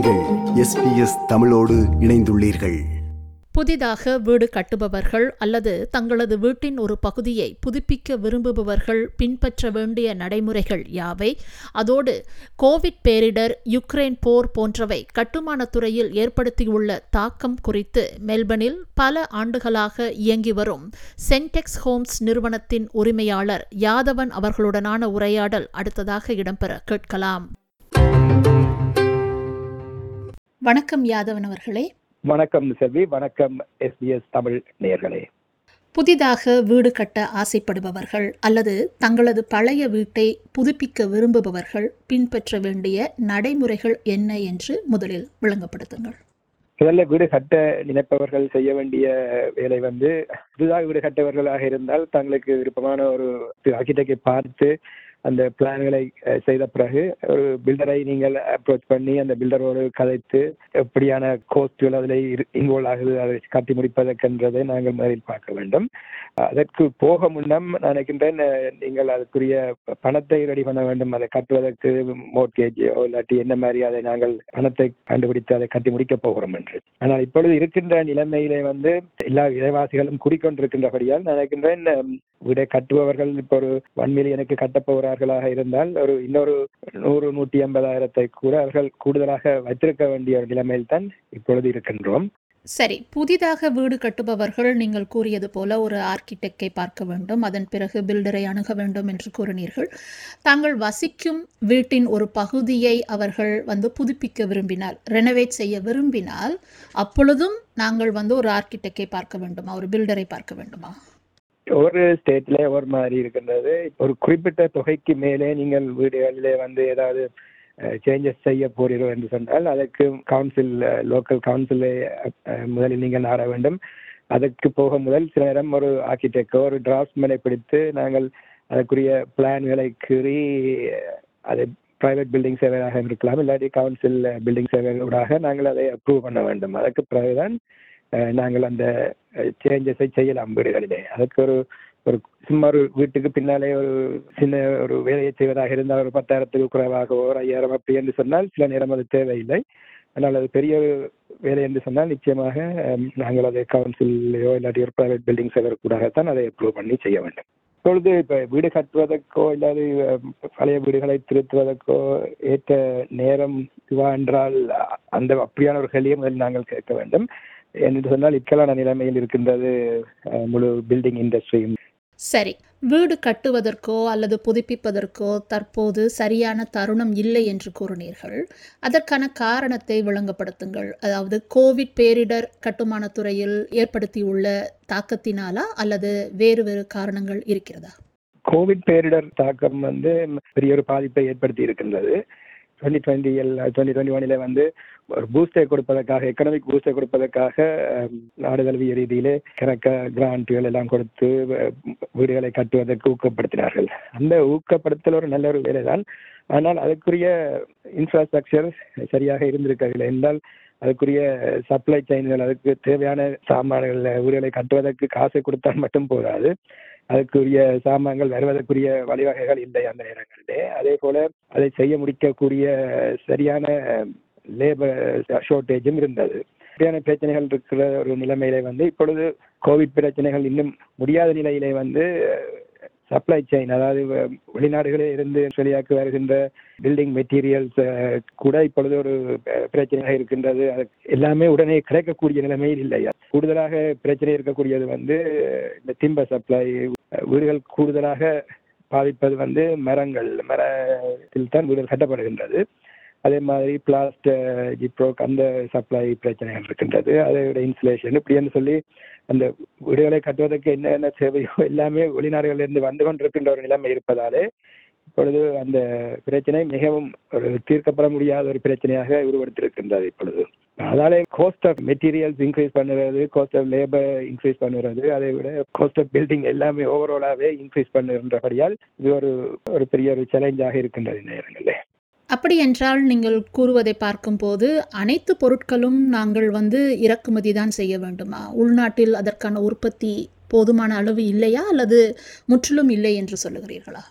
நீங்கள் எஸ்பிஎஸ் தமிழோடு இணைந்துள்ளீர்கள் புதிதாக வீடு கட்டுபவர்கள் அல்லது தங்களது வீட்டின் ஒரு பகுதியை புதுப்பிக்க விரும்புபவர்கள் பின்பற்ற வேண்டிய நடைமுறைகள் யாவை அதோடு கோவிட் பேரிடர் யுக்ரைன் போர் போன்றவை கட்டுமானத் துறையில் ஏற்படுத்தியுள்ள தாக்கம் குறித்து மெல்பர்னில் பல ஆண்டுகளாக இயங்கி வரும் சென்டெக்ஸ் ஹோம்ஸ் நிறுவனத்தின் உரிமையாளர் யாதவன் அவர்களுடனான உரையாடல் அடுத்ததாக இடம்பெற கேட்கலாம் வணக்கம் யாதவன் அவர்களே வணக்கம் செல்வி வணக்கம் எஸ்பிஎஸ் தமிழ் நேயர்களே புதிதாக வீடு கட்ட ஆசைப்படுபவர்கள் அல்லது தங்களது பழைய வீட்டை புதுப்பிக்க விரும்புபவர்கள் பின்பற்ற வேண்டிய நடைமுறைகள் என்ன என்று முதலில் விளங்கப்படுத்துங்கள் முதல்ல வீடு கட்ட நினைப்பவர்கள் செய்ய வேண்டிய வேலை வந்து புதிதாக வீடு கட்டவர்களாக இருந்தால் தங்களுக்கு விருப்பமான ஒரு ஆர்கிடெக்டை பார்த்து அந்த பிளான்களை அஹ், செய்த பிறகு ஒரு பில்டரை நீங்கள் அப்ரோச் பண்ணி அந்த பில்டரோடு கதைத்து எப்படியான கோஸ்டுகள் அதில் இன்வால்வ் ஆகுது அதை கட்டி முடிப்பதற்கென்றதை நாங்கள் முதலில் பார்க்க வேண்டும் அதற்கு போக முன்னம் நான் நினைக்கின்றேன் அஹ், நீங்கள் அதுக்குரிய பணத்தை ரெடி பண்ண வேண்டும் அதை கட்டுவதற்கு மோட்கேஜோ இல்லாட்டி என்ன மாதிரி அதை நாங்கள் பணத்தை கண்டுபிடித்து அதை கட்டி முடிக்கப் போகிறோம் என்று ஆனால் இப்பொழுது இருக்கின்ற நிலைமையிலே வந்து எல்லா விலைவாசிகளும் கூடிக்கொண்டிருக்கின்றபடியால் நான் நினைக்கின்றேன் அஹ், வீடை கட்டுபவர்கள் இப்போ ஒரு ஒன் மில்லியனுக்கு கட்டப் போகிறார்களாக இருந்தால் ஒரு இன்னொரு நூறு நூற்றி ஐம்பதாயிரத்தை கூட அவர்கள் கூடுதலாக வைத்திருக்க வேண்டிய ஒரு நிலைமையில் தான் இப்பொழுது இருக்கின்றோம் சரி புதிதாக வீடு கட்டுபவர்கள் நீங்கள் கூறியது போல ஒரு ஆர்கிடெக்டை பார்க்க வேண்டும் அதன் பிறகு பில்டரை அணுக வேண்டும் என்று கூறினீர்கள் தாங்கள் வசிக்கும் வீட்டின் ஒரு பகுதியை அவர்கள் வந்து புதுப்பிக்க விரும்பினால் ரெனோவேட் செய்ய விரும்பினால் அப்பொழுதும் நாங்கள் வந்து ஒரு ஆர்கிடெக்டை பார்க்க வேண்டுமா ஒரு பில்டரை பார்க்க வேண்டுமா ஒரு ஸ்டேட்ல ஒரு மாதிரி இருக்கின்றது ஒரு குறிப்பிட்ட தொகைக்கு மேலே நீங்கள் வீடுகளிலே வந்து ஏதாவது சேஞ்சஸ் செய்ய போறீர்கள் என்று சொன்னால் அதற்கு கவுன்சில் லோக்கல் கவுன்சிலை முதலில் நீங்கள் நாட வேண்டும் அதற்கு போக முதல் சில நேரம் ஒரு ஆர்கிடெக்டோ ஒரு டிராஃப்ட்மேனை பிடித்து நாங்கள் அதற்குரிய பிளான்களை கீறி அதை பிரைவேட் பில்டிங் சேவையாக இருக்கலாம் இல்லாட்டி கவுன்சில் பில்டிங் சேவைகளூடாக நாங்கள் அதை அப்ரூவ் பண்ண வேண்டும் அதற்கு பிறகுதான் அஹ், நாங்கள் அந்த சேஞ்சஸை செய்யலாம் வீடுகளிலே அதற்கு ஒரு ஒரு சும்மா ஒரு வீட்டுக்கு பின்னாலே ஒரு சின்ன ஒரு வேலையை செய்வதாக இருந்தால் ஒரு பத்தாயிரத்துக்கு குறைவாகவோ ஒரு ஐயாயிரம் அப்படி என்று சொன்னால் சில நேரம் அது தேவையில்லை ஆனால் அது பெரிய ஒரு வேலை என்று சொன்னால் நிச்சயமாக அஹ், நாங்கள் அதை கவுன்சிலையோ இல்லாட்டி ஒரு பிரைவேட் பில்டிங் சேவருக்கூடாகத்தான் அதை அப்ரூவ் பண்ணி செய்ய வேண்டும் இப்பொழுது இப்போ வீடு கட்டுவதற்கோ இல்லாது அஹ், பழைய வீடுகளை திருத்துவதற்கோ ஏற்ற நேரம் இதுவா என்றால் அ- அந்த அப்படியான ஒரு கேள்வியை முதலில் நாங்கள் கேட்க வேண்டும் என்று சொன்னால் இக்கலான நிலைமையில் இருக்கின்றது அஹ், முழு பில்டிங் இண்டஸ்ட்ரியும் சரி வீடு கட்டுவதற்கோ அல்லது புதுப்பிப்பதற்கோ தற்போது சரியான தருணம் இல்லை என்று கூறினீர்கள் அதற்கான காரணத்தை விளங்கப்படுத்துங்கள் அதாவது கோவிட் பேரிடர் கட்டுமானத் துறையில் ஏற்படுத்தியுள்ள தாக்கத்தினாலா அல்லது வேறு வேறு காரணங்கள் இருக்கிறதா கோவிட் பேரிடர் தாக்கம் வந்து பெரிய ஒரு பாதிப்பை ஏற்படுத்தி இருக்கின்றது டுவெண்ட்டி டுவெண்ட்டி டுவெண்ட்டி டுவெண்ட்டி ஒன்ல வந்து ஒரு பூஸ்டை கொடுப்பதற்காக எக்கனாமிக் பூஸ்டை கொடுப்பதற்காக அஹ், நாடு தழுவிய ரீதியிலே கணக்க கிராண்ட்கள் எல்லாம் கொடுத்து அஹ், வீடுகளை கட்டுவதற்கு ஊக்கப்படுத்தினார்கள் அந்த ஊக்கப்படுத்தல் ஒரு நல்ல ஒரு வேலைதான் ஆனால் அதுக்குரிய இன்ஃப்ராஸ்ட்ரக்சர் சரியாக இருந்திருக்கவில்லை என்றால் அதுக்குரிய சப்ளை செயின்கள் அதுக்கு தேவையான சாமான்கள் வீடுகளை கட்டுவதற்கு காசை கொடுத்தால் மட்டும் போதாது அதுக்குரிய சாமான்கள் வருவதற்குரிய வழிவகைகள் இல்லை அந்த நேரங்களிலே அதே போல அதை செய்ய முடிக்கக்கூடிய சரியான லேபர் ஷார்ட்டேஜும் இருந்தது இப்படியான பிரச்சனைகள் இருக்கிற ஒரு நிலைமையிலே வந்து இப்பொழுது கோவிட் பிரச்சனைகள் இன்னும் முடியாத நிலையிலே வந்து சப்ளை செயின் அதாவது வெ- வெளிநாடுகளில் இருந்து ஆஸ்திரேலியாவுக்கு வருகின்ற பில்டிங் மெட்டீரியல்ஸ் கூட இப்பொழுது ஒரு அஹ், பிரச்சனையாக இருக்கின்றது அது எல்லாமே உடனே கிடைக்கக்கூடிய நிலைமையில் இல்லை கூடுதலாக பிரச்சனை இருக்கக்கூடியது வந்து இந்த திம்ப சப்ளை வீடுகள் கூடுதலாக பாதிப்பது வந்து மரங்கள் மரத்தில் தான் வீடுகள் கட்டப்படுகின்றது அதே மாதிரி பிளாஸ்ட் ஜிப்ரோக் அந்த சப்ளை பிரச்சனைகள் இருக்கின்றது அதை விட இன்சுலேஷன் இப்படின்னு சொல்லி அந்த வீடுகளை கட்டுவதற்கு என்னென்ன தேவையோ எல்லாமே வெளிநாடுகளிலிருந்து வந்து கொண்டிருக்கின்ற ஒரு நிலைமை இருப்பதாலே இப்பொழுது அந்த பிரச்சனை மிகவும் ஒரு தீர்க்கப்பட முடியாத ஒரு பிரச்சனையாக உருவெடுத்திருக்கின்றது இப்பொழுது அதாலே காஸ்ட் ஆஃப் மெட்டீரியல்ஸ் இன்க்ரீஸ் பண்ணுறது காஸ்ட் ஆஃப் லேபர் இன்க்ரீஸ் பண்ணுறது அதை விட காஸ்ட் ஆஃப் பில்டிங் எல்லாமே ஓவராலாகவே இன்க்ரீஸ் பண்ணுகின்றபடியால் இது ஒரு ஒரு பெரிய ஒரு சேலஞ்சாக இருக்கின்றது இந்த நேரங்களில் அப்படி என்றால் நீங்கள் கூறுவதை பார்க்கும்போது அனைத்து பொருட்களும் நாங்கள் வந்து இறக்குமதி தான் செய்ய வேண்டுமா உள்நாட்டில் அதற்கான உற்பத்தி போதுமான அளவு இல்லையா அல்லது முற்றிலும் இல்லை என்று சொல்லுகிறீர்களா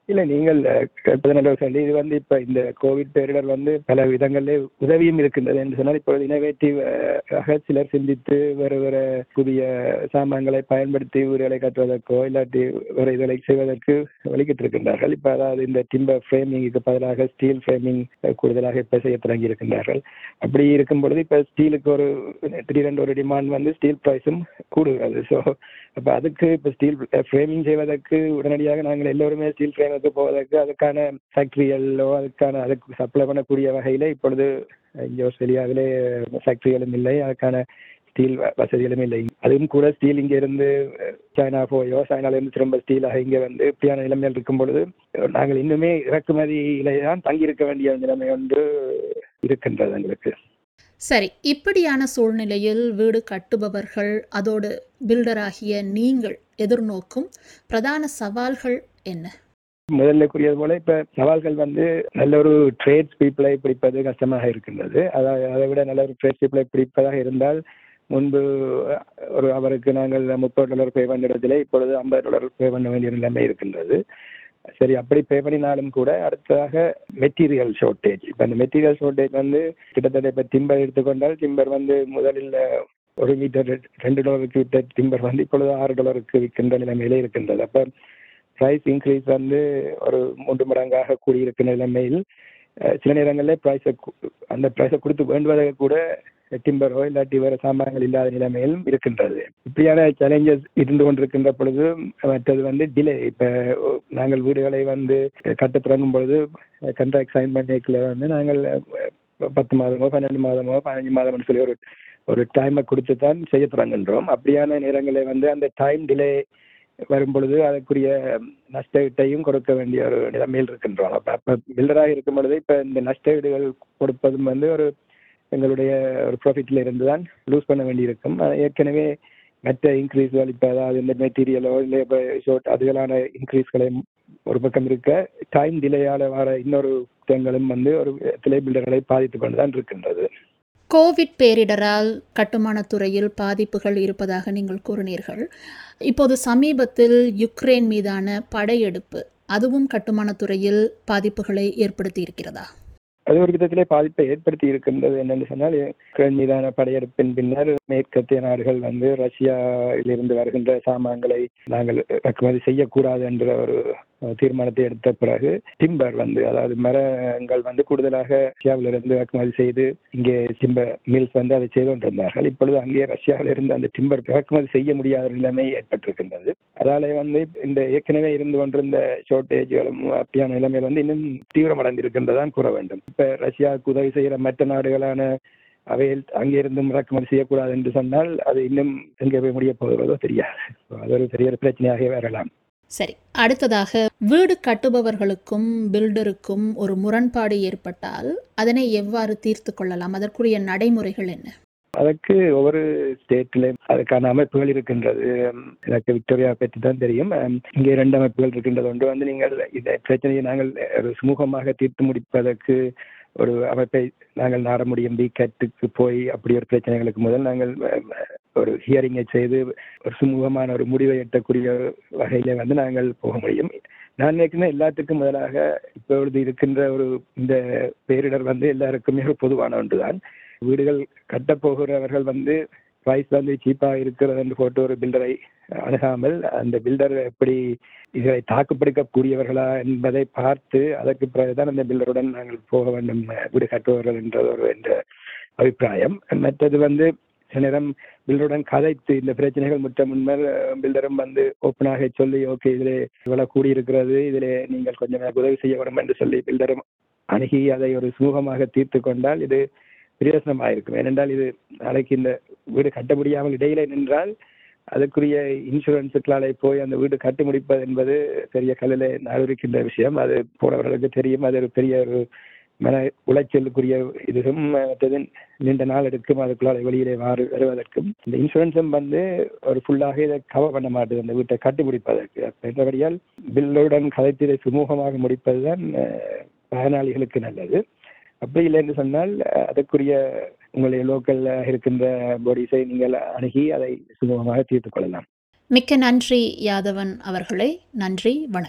இல்ல நீங்கள் அஹ், கேட்பது நல்ல ஒரு கேள்வி இது வந்து இப்ப இந்த கோவிட் பேரிடர் வந்து பல விதங்களிலே உதவியும் இருக்கின்றது என்று சொன்னால் இப்பொழுது இனோவேட்டிவ் ஆக சிலர் சிந்தித்து வேறு வேறு புதிய சாமான்களை பயன்படுத்தி வீடுகளை கட்டுவதற்கோ இல்லாட்டி வேறு இதுகளை செய்வதற்கு வழிகிட்டு இருக்கின்றார்கள் இப்ப அதாவது இந்த டிம்பர் ஃப்ரேமிங்க்கு பதிலாக ஸ்டீல் ஃப்ரேமிங் கூடுதலாக இப்ப செய்ய தொடங்கி இருக்கின்றார்கள் அப்படி இருக்கும் பொழுது இப்ப ஸ்டீலுக்கு ஒரு திடீரென்று ஒரு டிமாண்ட் வந்து ஸ்டீல் ப்ரைஸும் கூடுகிறது ஸோ அப்ப அதுக்கு இப்ப ஸ்டீல் ஃப்ரேமிங் செய்வதற்கு உடனடியாக நாங்கள் எல்லோருமே ஸ்டீல் ஃப்ரேமுக்கு போவதற்கு அதுக்கான ஃபேக்டரிகளோ அதுக்கான அதுக்கு சப்ளை பண்ணக்கூடிய வகையில இப்பொழுது இங்கே ஆஸ்திரேலியாவிலே ஃபேக்டரிகளும் இல்லை அதுக்கான ஸ்டீல் வசதிகளும் இல்லை அதுவும் கூட ஸ்டீல் இங்க இருந்து அஹ், சைனா போயோ சைனால இருந்து திரும்ப ஸ்டீலாக இங்க வந்து இப்படியான நிலைமையில் இருக்கும் பொழுது அஹ், நாங்கள் இன்னுமே இறக்குமதியிலே தான் தங்கி இருக்க வேண்டிய நிலைமை ஒன்று இருக்கின்றது எங்களுக்கு சரி இப்படியான சூழ்நிலையில் வீடு கட்டுபவர்கள் அதோடு பில்டராகிய நீங்கள் எதிர்நோக்கும் பிரதான சவால்கள் என்ன முதல்ல கூறியது போல இப்ப சவால்கள் வந்து நல்ல ஒரு ட்ரேட்ஸ் பீப்புளை பிடிப்பது கஷ்டமாக இருக்கின்றது அதாவது அதை விட நல்ல ஒரு ட்ரேட்ஸ் பீப்புளை பிடிப்பதாக இருந்தால் முன்பு ஒரு அவருக்கு நாங்கள் முப்பது டாலர் பே பண்ண இடத்துல இப்பொழுது ஐம்பது டாலர் பே பண்ண வேண்டிய நிலைமை இருக்கின்றது சரி அப்படி பே பண்ணினாலும் கூட அடுத்ததாக மெட்டீரியல் ஷார்ட்டேஜ் இப்போ அந்த மெட்டீரியல் ஷார்ட்டேஜ் வந்து கிட்டத்தட்ட இப்போ டிம்பர் எடுத்துக்கொண்டால் டிம்பர் வந்து முதலில் ஒரு மீட்டர் ரெண்டு டாலருக்கு விட்ட டிம்பர் வந்து இப்பொழுது ஆறு டாலருக்கு விற்கின்ற நிலைமையிலே இருக்கின்றது அப்போ ப்ரைஸ் இன்க்ரீஸ் வந்து ஒரு மூன்று மடங்காக கூடியிருக்கிற நிலைமையில் அஹ், சில நேரங்களில் ப்ரைஸை அந்த ப்ரைஸை கொடுத்து வேண்டுவதை கூட டிம்பரோ இல்லாட்டி வேறு சாமான்கள் இல்லாத நிலைமையிலும் இருக்கின்றது இப்படியான சேலஞ்சஸ் இருந்து கொண்டிருக்கின்ற பொழுது மற்றது வந்து டிலே இப்போ நாங்கள் வீடுகளை வந்து கட்ட தொடங்கும் பொழுது கண்ட்ராக்ட் சைன் பண்ணிக்கல வந்து நாங்கள் அஹ், பத்து மாதமோ பன்னெண்டு மாதமோ பதினஞ்சு மாதம்னு சொல்லி ஒரு ஒரு டைமை கொடுத்து தான் செய்ய தொடங்குகின்றோம் அப்படியான நேரங்களில் வந்து அந்த டைம் டிலே வரும் பொழுது அதற்குரிய நஷ்டஈட்டையும் கொடுக்க வேண்டிய ஒரு நிலைமையில் இருக்கின்றோம் அப்ப அப்ப பில்டராக இருக்கும் பொழுது இப்ப இந்த நஷ்டஈடுகள் கொடுப்பதும் வந்து ஒரு எங்களுடைய ஒரு ப்ராஃபிட்ல இருந்து தான் லூஸ் பண்ண வேண்டியிருக்கும் அது ஏற்கனவே மற்ற இன்க்ரீஸ்கள் இப்போ அதாவது இந்த மெட்டீரியலோ லேபர் ஷோட் அதுகளான இன்க்ரீஸ்களையும் ஒரு பக்கம் இருக்க டைம் டிலேயால வர இன்னொரு திட்டங்களும் வந்து ஒரு சிலை பில்டர்களை பாதித்து கொண்டு தான் இருக்கின்றது கோவிட் பேரிடரால் கட்டுமானத் துறையில் பாதிப்புகள் இருப்பதாக நீங்கள் கூறினீர்கள் இப்போது சமீபத்தில் யுக்ரைன் மீதான படையெடுப்பு அதுவும் கட்டுமானத் துறையில் பாதிப்புகளை ஏற்படுத்தி இருக்கிறதா அது ஒரு விதத்திலே பாதிப்பை ஏற்படுத்தி இருக்கின்றது என்னென்னு சொன்னால் உக்ரைன் மீதான படையெடுப்பின் பின்னர் மேற்கத்திய நாடுகள் வந்து ரஷ்யாவிலிருந்து வருகின்ற சாமான்களை நாங்கள் இறக்குமதி செய்யக்கூடாது என்ற ஒரு அஹ், தீர்மானத்தை எடுத்த பிறகு டிம்பர் வந்து அதாவது மரங்கள் வந்து கூடுதலாக ரஷ்யாவிலிருந்து இறக்குமதி செய்து இங்கே டிம்பர் மில்ஸ் வந்து அதை செய்து கொண்டிருந்தார்கள் இப்பொழுது அங்கே ரஷ்யாவிலிருந்து அந்த டிம்பர் இறக்குமதி செய்ய முடியாத நிலைமை ஏற்பட்டிருக்கின்றது அதாலே வந்து இந்த ஏற்கனவே இருந்து கொண்டிருந்த ஷார்ட்டேஜ்களும் அப்படியான நிலைமையில் வந்து இன்னும் தீவிரமடைந்திருக்கின்றதான் கூற வேண்டும் இப்ப ரஷ்யாவுக்கு உதவி செய்கிற மற்ற நாடுகளான அவையில் அங்கிருந்தும் இறக்குமதி செய்யக்கூடாது என்று சொன்னால் அது இன்னும் எங்கே போய் முடிய போகிறதோ தெரியாது அது ஒரு பெரிய ஒரு பிரச்சனையாக வரலாம் சரி அடுத்ததாக வீடு கட்டுபவர்களுக்கும் பில்டருக்கும் ஒரு முரண்பாடு ஏற்பட்டால் அதனை எவ்வாறு தீர்த்து கொள்ளலாம் அதற்குரிய நடைமுறைகள் என்ன அதற்கு ஒவ்வொரு ஸ்டேட்லையும் அதுக்கான அமைப்புகள் இருக்கின்றது எனக்கு விக்டோரியா பற்றி தான் தெரியும் அம், இங்கே இரண்டு அமைப்புகள் இருக்கின்றது ஒன்று வந்து நீங்கள் இந்த பிரச்சனையை நாங்கள் ஒரு சுமூகமாக தீர்த்து முடிப்பதற்கு ஒரு அமைப்பை நாங்கள் நாட முடியும் பி கட்டுக்கு போய் அப்படி ஒரு பிரச்சனைகளுக்கு முதல் நாங்கள் அம், ஒரு ஹியரிங்கை செய்து ஒரு சுமூகமான ஒரு முடிவை எட்டக்கூடிய வகையில வந்து நாங்கள் போக முடியும் நான் நினைக்கிறேன் எல்லாத்துக்கும் முதலாக இப்பொழுது இருக்கின்ற ஒரு இந்த பேரிடர் வந்து எல்லாருக்குமே ஒரு பொதுவான ஒன்றுதான் வீடுகள் கட்டப் போகிறவர்கள் வந்து ப்ரைஸ் வந்து சீப்பாக இருக்கிறது என்று போட்டு ஒரு பில்டரை அணுகாமல் அந்த பில்டர் எப்படி இதை தாக்குப்பிடிக்கக்கூடியவர்களா என்பதை பார்த்து அதற்கு பிறகுதான் அந்த பில்டருடன் நாங்கள் போக வேண்டும் வீடு கட்டுபவர்கள் என்ற ஒரு என்ற அபிப்பிராயம் மற்றது வந்து சில நேரம் பில்டருடன் கதைத்து இந்த பிரச்சனைகள் முற்ற முன்னர் பில்டரும் வந்து ஓப்பனாக சொல்லி ஓகே இதில் இவ்வளவு கூடியிருக்கிறது இதில் நீங்கள் கொஞ்சம் எனக்கு உதவி செய்ய வேண்டும் என்று சொல்லி பில்டரும் அணுகி அதை ஒரு சுமூகமாக தீர்த்து கொண்டால் இது பிரயோசனமாக இருக்கும் ஏனென்றால் இது நாளைக்கு இந்த வீடு கட்ட முடியாமல் இடையிலே நின்றால் அதுக்குரிய இன்சூரன்ஸுக்களாலே போய் அந்த வீடு கட்டி முடிப்பது என்பது பெரிய கல்லில் நாடுகின்ற விஷயம் அது போனவர்களுக்கு தெரியும் அது ஒரு பெரிய ஒரு மன உளைச்சலுக்குரிய இதுவும் மற்றது நீண்ட நாள் எடுக்கும் அதுக்குள்ளால வெளியிலே வாரு வருவதற்கும் இந்த இன்சூரன்ஸும் வந்து ஒரு ஃபுல்லாக இதை கவர் பண்ண மாட்டுது அந்த வீட்டை கட்டி முடிப்பதற்கு என்றபடியால் பில்லுடன் கதைத்து இதை சுமூகமாக முடிப்பதுதான் அஹ், பயனாளிகளுக்கு நல்லது அப்படி இல்லை என்று சொன்னால் அஹ், அதற்குரிய உங்களுடைய லோக்கல்ல இருக்கின்ற பாடிஸை நீங்கள் அணுகி அதை சுமூகமாக தீர்த்துக் கொள்ளலாம் மிக்க நன்றி யாதவன் அவர்களே நன்றி வணக்கம்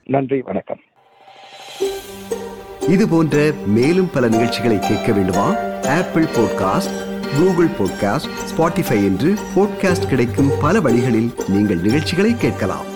நன்றி வணக்கம் இது போன்ற மேலும் பல நிகழ்ச்சிகளை கேட்க வேண்டுமா Apple podcast Google podcast Spotify என்று பாட்காஸ்ட் கிடைக்கும் பல வழிகளில் நீங்கள் நிகழ்ச்சிகளை கேட்கலாம்